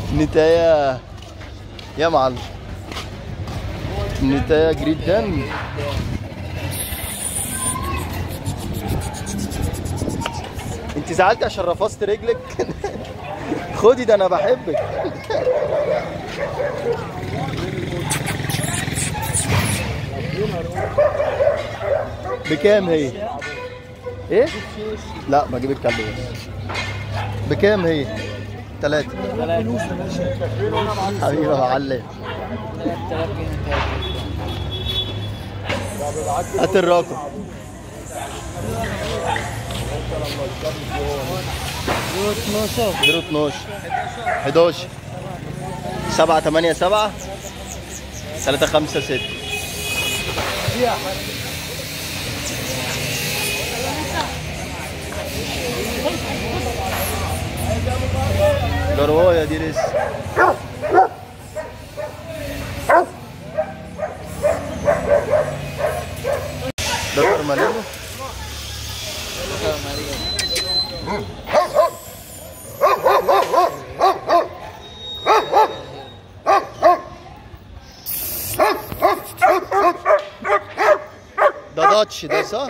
نتايا يا معلم نتايا جدا انت زعلتي عشان رفضت رجلك خدي ده انا بحبك بكام هي؟ ايه؟ لا بجيب الكلب بس بكام هي؟ ثلاثة حبيبي يا معلم هات الرقم زيرو 12 11 7 8 7 3 5 6 ده رواية دي لسه ده كرمالينو ده داتش ده صح؟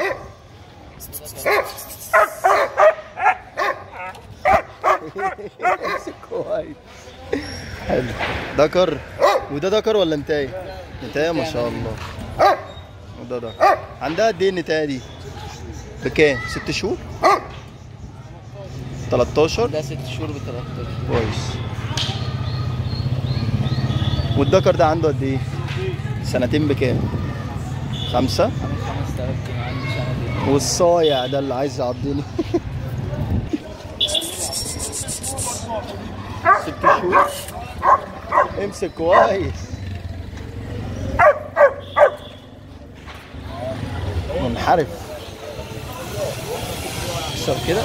كويس حلو دكر وده دكر ولا نتاية؟ نتاية ما شاء الله وده ده عندها قد ايه النتاية دي؟ بكام؟ ست شهور؟ 13 ده ست شهور ب 13 كويس والدكر ده عنده قد ايه؟ سنتين بكام؟ خمسة؟ عامل 5000 جنيه عندي سنتين والصايع ده اللي عايز يعضني ست شهور امسك كويس منحرف اشرب كده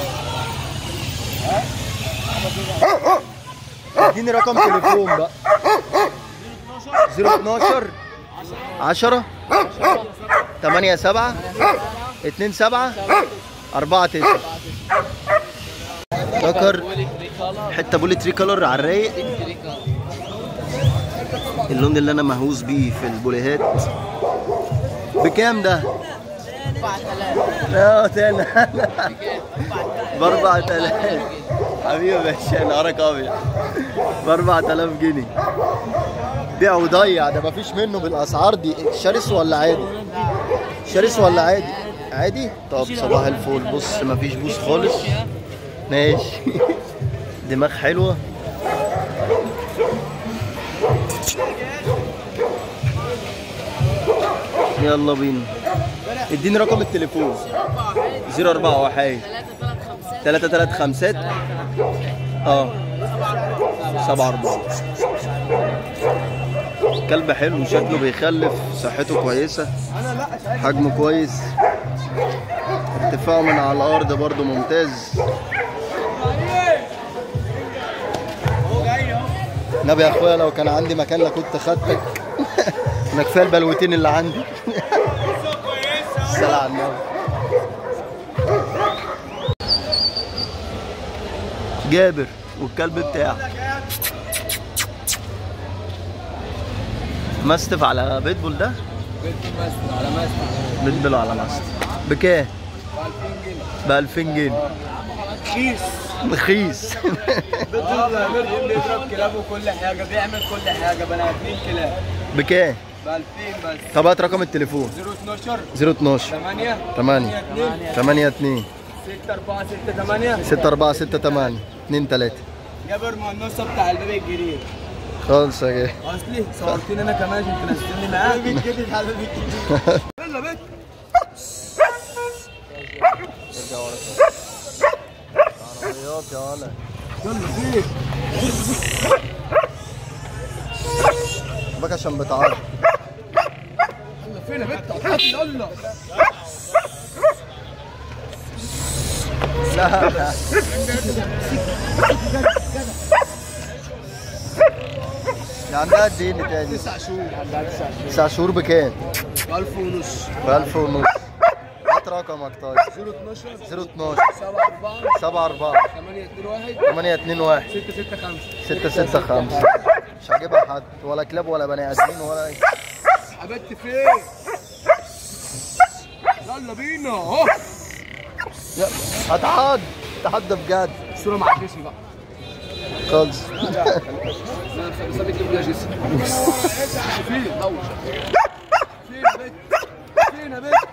اديني رقم تليفون بقى 012 10 8 7 2 7 4 9 ذكر بولي فري كولر حته بولي تري كولر على الرايق فري كولر اللون اللي انا مهووس بيه في البوليهات بكام ده؟ 4000 لا تاني ب 4000 حبيبي يا باشا نهارك ابيض ب 4000 جنيه بيع وضيع ده مفيش منه بالاسعار دي شرس ولا عادي؟ شرس ولا عادي؟ عادي؟ طب صباح الفل بص مفيش بوس خالص ماشي دماغ حلوه يلا بينا اديني رقم التليفون 04 وحاي 3 3 5 اه 7 4 كلب حلو شكله بيخلف صحته كويسة حجمه كويس ارتفاعه من على الأرض برضو ممتاز نبي يا اخويا لو كان عندي مكان لكنت خدتك انا كفايه البلوتين اللي عندي الصلاة على النبي جابر والكلب بتاعه ماستف على بيتبول ده بيت ماستر على ماستر بيتبول على ماستف بكام؟ ب 2000 ب 2000 جنيه جنيه كيس رخيص بيضرب كلاب وكل حاجه بيعمل كل حاجه بني ادمين كلاب بكام؟ ب 2000 بس طب هات رقم التليفون 012 012 8 8 8 2 6 4 6 8 6 4 6 8 2 3 جابر مهندسه بتاع الباب الجديد خالص يا جاي اصلي صورتني انا كمان عشان تنزلني معاك الباب الجديد على الباب الجديد يلا بيت عربيات يا ولد يلا فين بك عشان بتعرف يلا فين يا بت هتحط يلا لا لا دي عندها قد ايه اللي تاني؟ تسع شهور عندها تسع شهور تسع شهور بكام؟ 1000 ونص ب 1000 ونص هات رقمك طيب 012 012 7 4 7 4 8 2 1 8 2 1 6 6 5 6 6 5 مش هجيبها حد ولا كلاب ولا بني ادمين ولا اي حبيبتي فين؟ يلا بينا اهو يلا، هتعاد تحدى بجد الصورة مع جيسي بقى خالص لا بس تجيب لها جيسي فين دوش فين يا بنت فين يا بنت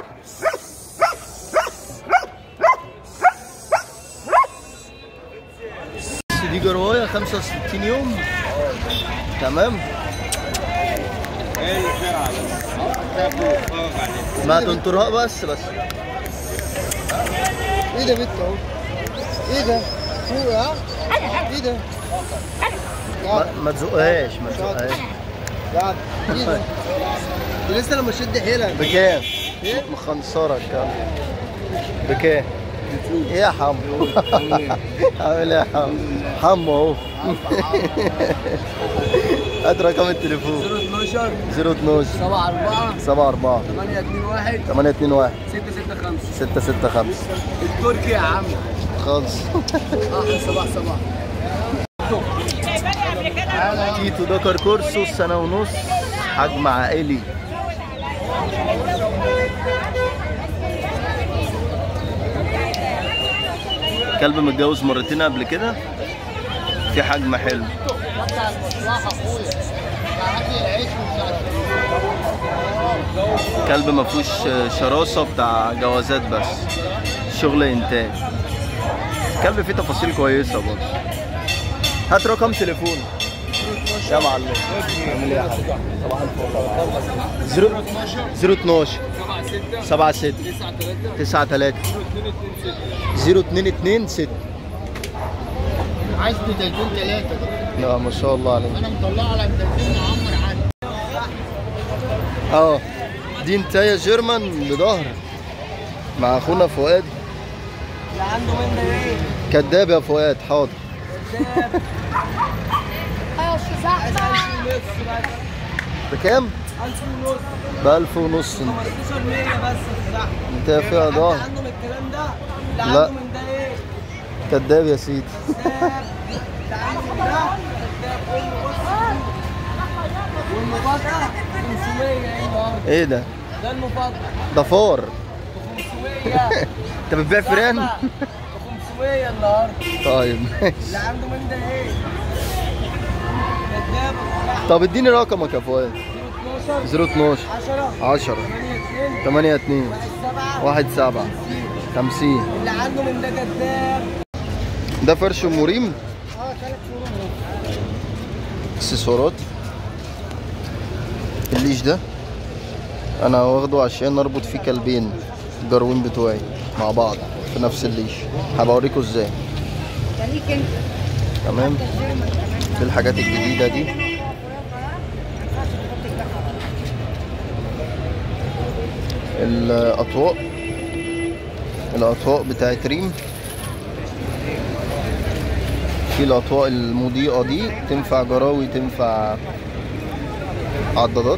دي جروايه 65 يوم تمام ما تنطرها بس بس ايه ده بنت اهو ايه ده؟ فوق ها؟ ايه ده؟ ما, ما تزقهاش ما تزقهاش قاعد ايه ده؟ دي لسه لما شد حيلك بكام؟ مخنصرك كام؟ بكام؟ ايه يا حمو؟ عامل ايه يا حمو؟ حمو اهو هات رقم التليفون 012 012 7 4 7 4 8 2 1 8 2 1 6 6 5 6 6 5 التركي يا عم خالص احلى صباح صباح تيتو ده كركورسو سنة ونص حجم عائلي كلب متجوز مرتين قبل كده في حجم حلو كلب ما فيهوش شراسة بتاع جوازات بس شغل انتاج كلب فيه تفاصيل كويسة برضه هات رقم تليفون يا معلم عامل ايه يا حبيبي صباح الفل زيرو زيرو 12 7 6 7 6 9 3 9 3 0 2 2 6 عايز تليفون ثلاثة لا ما شاء الله عليك أنا مطلعه على تليفون معمر عادي اه دي انتايه جيرمان بظهر مع اخونا فؤاد اللي عنده من ده ايه؟ كداب يا فؤاد حاضر أيوة صح بكام؟ 1000 ونص ب 1000 ونص 1500 بس الزحمه انت فيها حد ظهر عنده من الكلام ده؟ اللي لا. عنده من ده ايه؟ كداب يا سيدي كذاب اللي عنده من ده كذاب قول له بص والمفاجأة 500 ايه النهارده؟ ايه ده؟ ده المفاجأة ده فار ب 500 انت بتبيع فيران؟ ب 500 النهارده طيب ماشي اللي عنده من ده ايه؟ كذاب الصراحة طب اديني رقمك يا فؤاد 012 012 10 10 8 2 8 2 7 1 7 50 اللي عنده من ده كذاب ده فرش مريم اه ثلاث شهور اكسسوارات الليش ده انا واخده عشان اربط فيه كلبين الجروين بتوعي مع بعض في نفس الليش هبقى اوريكم ازاي ده ليك انت تمام دي الحاجات الجديده دي الاطواق الاطواق بتاعت ريم في الاطواق المضيئه دي تنفع جراوي تنفع عضادات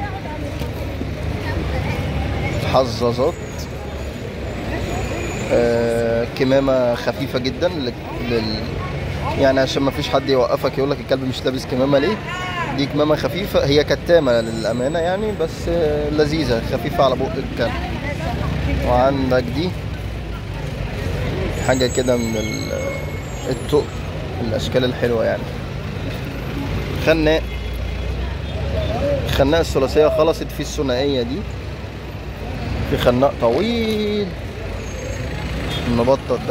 حظاظات آه كمامه خفيفه جدا لل... لل... يعني عشان ما فيش حد يوقفك يقول لك الكلب مش لابس كمامه ليه دي كمامه خفيفه هي كتامه للامانه يعني بس آه، لذيذه خفيفه على بق الكلب وعندك دي حاجه كده من ال- الطق الاشكال الحلوه يعني خناق خناق الثلاثيه خلصت في الثنائيه دي في خناق طويل المبطط ده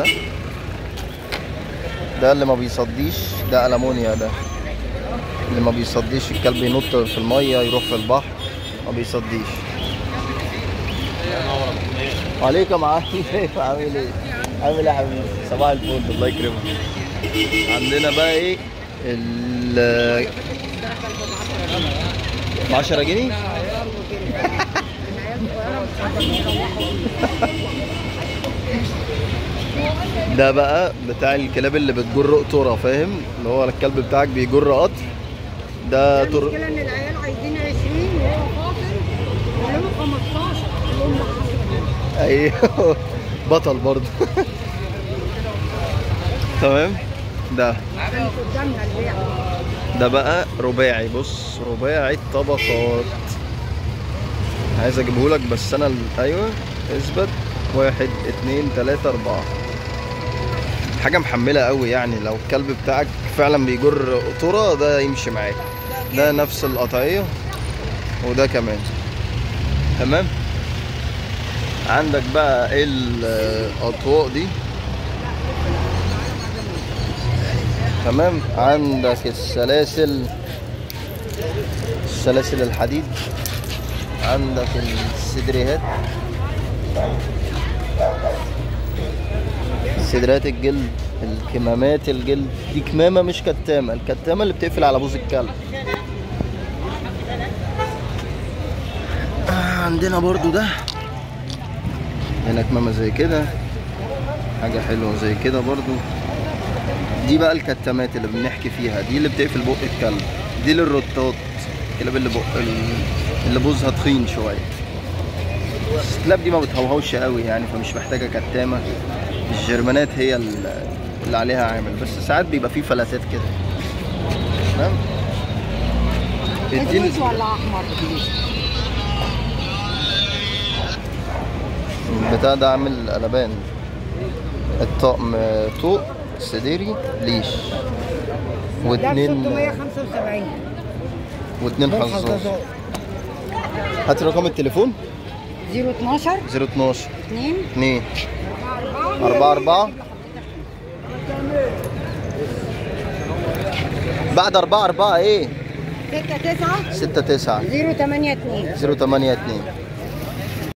ده اللي ما بيصديش ده ألمونيا ده اللي ما بيصديش الكلب ينط في المية يروح في البحر ما بيصديش عليك يا معلم عامل ايه؟ عامل ايه يا حبيبي؟ صباح الفل الله يكرمك عندنا بقى ايه ال ب 10 جنيه ده بقى بتاع الكلاب اللي بتجر قطوره فاهم اللي هو الكلب بتاعك بيجر قطر ده طر المشكلة إن العيال عايزين 20 وهو فاضل ولهم 15 اللي هم 10 ايوه بطل برضه تمام ده كان قدامنا البيع ده بقى رباعي بص رباعي الطبقات عايز اجيبه لك بس انا ال- ايوه اثبت واحد اتنين تلاتة اربعة حاجة محملة قوي يعني لو الكلب بتاعك فعلا بيجر قطورة ده يمشي معاك ده نفس القطعية وده كمان تمام عندك بقى ايه الاطواق دي تمام عندك السلاسل السلاسل الحديد عندك السدريهات سدرات الجلد الكمامات الجلد دي كمامة مش كتامة الكتامة اللي بتقفل على بوز الكلب آه، عندنا برضو ده هنا كمامة زي كده حاجة حلوة زي كده برضو دي بقى الكتامات اللي بنحكي فيها دي اللي بتقفل بق الكلب دي للروتات الكلاب اللي بق اللي بوزها تخين شويه بس الكلاب دي ما بتهوهوش قوي يعني فمش محتاجه كتامه الجرمانات هي ال- اللي عليها عامل بس ساعات بيبقى فيه فلاتات كده تمام اديني اسود ولا احمر؟ البتاع ده عامل قلبان الطقم طوق سديري ليش ده ب واتنين 675 واتنين حظاظ هات رقم التليفون 012 012 2 2 4 4 بعد 4 4 ايه 6 9 6 9 082 0 8 2